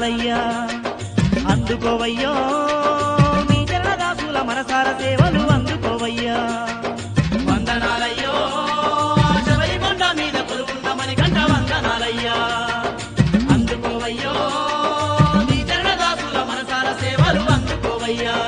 వందనాలయ్యా అందుకోవయ్యో మీ చరణదాసుల మనసార సేవలు అందుకోవయ్యా వందనాలయ్యో శబరికొండ మీద కొలువుంటామని గంట వందనాలయ్యా అందుకోవయ్యో నీ చరణదాసుల మనసార సేవలు అందుకోవయ్యా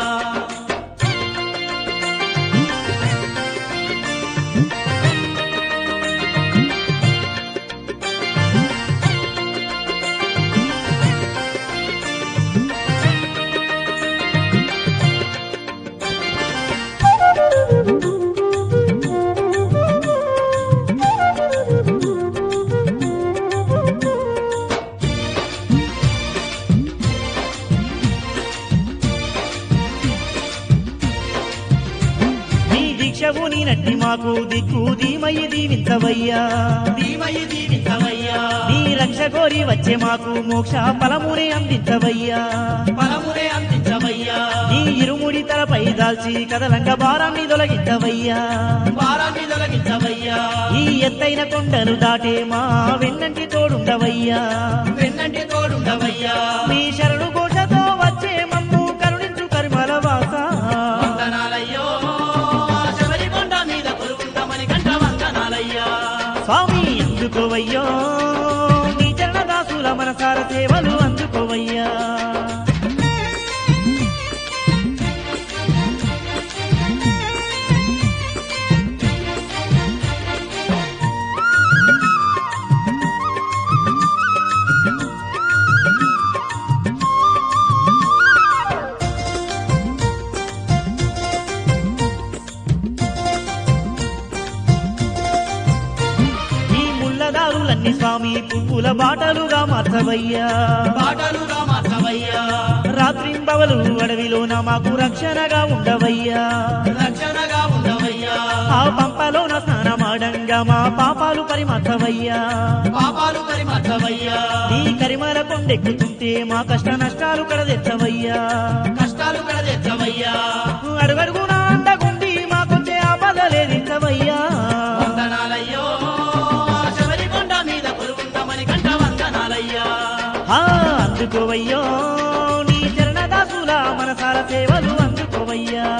నీ దీక్షవు నీ నట్టి మాకు దిక్కు ధీమయ్యి దీవించవయ్యా దీవయి దీవించవయ్యా నీ రక్ష కోరి వచ్చే మాకు మోక్ష ఫలమునే అందించవయ్యా ఫలమునే అందించవయ్యా నీ ఇరుముడి తలపై దాల్చి కదలంగ భారాన్ని తొలగించవయ్యా భారాన్ని తొలగించవయ్యా ఈ ఎత్తైన కొండను దాటే మా వెన్నంటి తోడుండవయ్యా వెన్నంటి తోడుండవయ్యా మీ శరణు ఘోషతో వచ్చే మమ్ము కరుణించు కరిమల వాస వందనాలయ్యో శబరికొండ మీద కొలువుంటామని గంట వందనాలయ్యా స్వామి అందుకోవయ్యో నీ చరణదాసుల మనసార సేవలు అందుకోవయ్యా ఈ ముళ్ళదారులన్నీ స్వామి పువ్వుల బాటలుగా మార్చవయ్యా పాటలుగా మార్చవయ్యా రాత్రింబవలు అడవిలోన మాకు రక్షణగా ఉండవయ్యా రక్షణగా ఉండవయ్యా ఆ పంపలోన స్నానమాడంగా మా పాపాలు పరిమర్చవయ్యా పాపాలు పరిమర్చవయ్యా ఈ కరిమల కొండెక్కుతుంటే మా కష్ట నష్టాలు కడదెత్తవయ్యా కష్టాలు కడదెచ్చవయ్యా అడుగడుగున అండగుండి మాకొచ్చే ఆపదలేదించవయ్యా వందనాలయ్యో శబరికొండ మీద కొలువుంటామని గంట వందనాలయ్యా ఆ, అందుకోవయ్యో నీ చరణదాసుల మనసార సేవలు అందుకోవయ్యా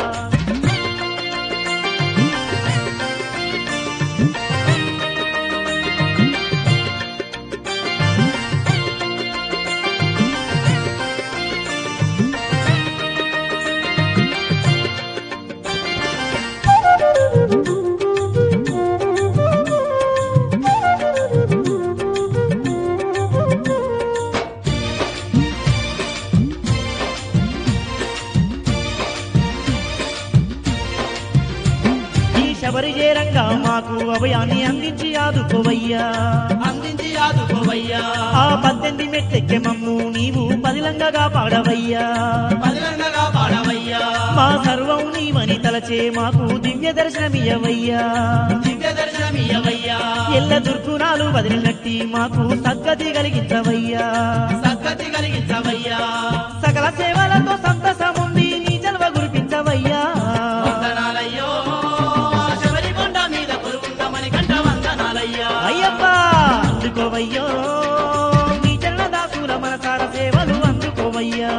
ఈ శబరి చేరంగా మాకు అభయాన్ని అందించి ఆదుకోవయ్యా అందించి ఆదుకోవయ్యా ఆ పద్దెనిమిది మెట్టెక్కె మమ్ము నీవు పదిలంగగా పాడవయ్యా పదిలంగగా పాడవయ్యా మా సర్వం నీవని తలచే మాకు దివ్య దర్శనమియవయ్యా దివ్య దర్శనమియ్యవయ్యా ఎల్ల దుర్గుణాలు వదిలినట్టి మాకు సద్గతి కలిగించవయ్యా సద్గతి కలిగించవయ్యా సకల సేవలతో సంతసముంది నీ జన్మ గురిపించవయ్యా వందనాలయ్యో శబరికొండ మీద కొలువుంటామని గంట వందనాలయ్యా అయ్యప్ప అందుకోవయ్యో నీ చరణదాసుల మనసార సేవలు అందుకోవయ్యా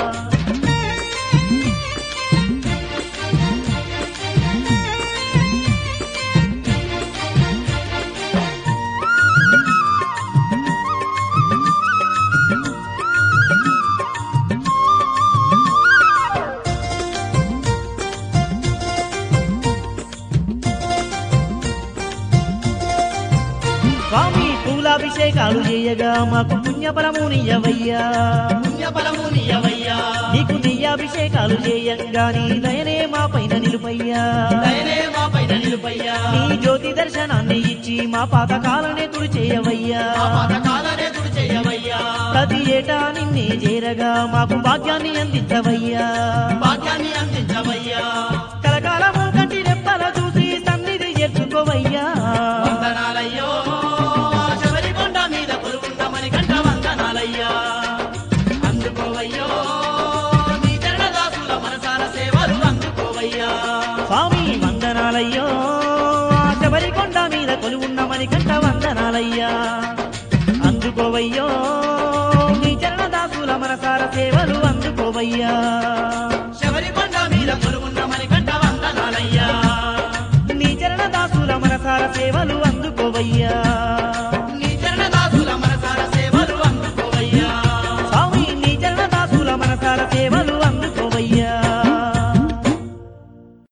స్వామి పూలాభిషేకాలు చేయగా మాకు పుణ్యఫలమునియవయ్యా పుణ్యఫలము నీయవయ్యా నీకు నెయ్యాభిషేకాలు చేయంగా నీ దయనే మా పైన నిలుపయ్యా దయనే మా పైన నిలుపయ్యా నీ జ్యోతి దర్శనాన్ని ఇచ్చి మా పాతకాలనే తుడి చేయవయ్యా మా పథకాలనే తుడి చేయవయ్యా ప్రతి ఏటా నిన్నే చేరగా మాకు భాగ్యాన్ని అందించవయ్యా భాగ్యాన్ని అందించవయ్యా కలకాలము కంటి రెప్పల చూసి సన్నిధి చేర్చుకోవయ్యా వందనాలయ్యో శబరికొండ మీద కొలువుంటామని గంట వందనాలయ్యా అందుకోవయ్యో నీ చరణదాసుల మనసార సేవలు అందుకోవయ్యా స్వామి వందనాలయ్యో శబరికొండ మీద కొలువున్నమని కంట వందనాలయ్యా అందుకోవయ్యో నీ చరణదా సేవలు అందుకోవయ్యా శబరికొండ మీద కొలువున్న మణికంఠ వందనాలయ్యా నీ చరణ దాసుల మనసార సేవలు అందుకోవయ్యా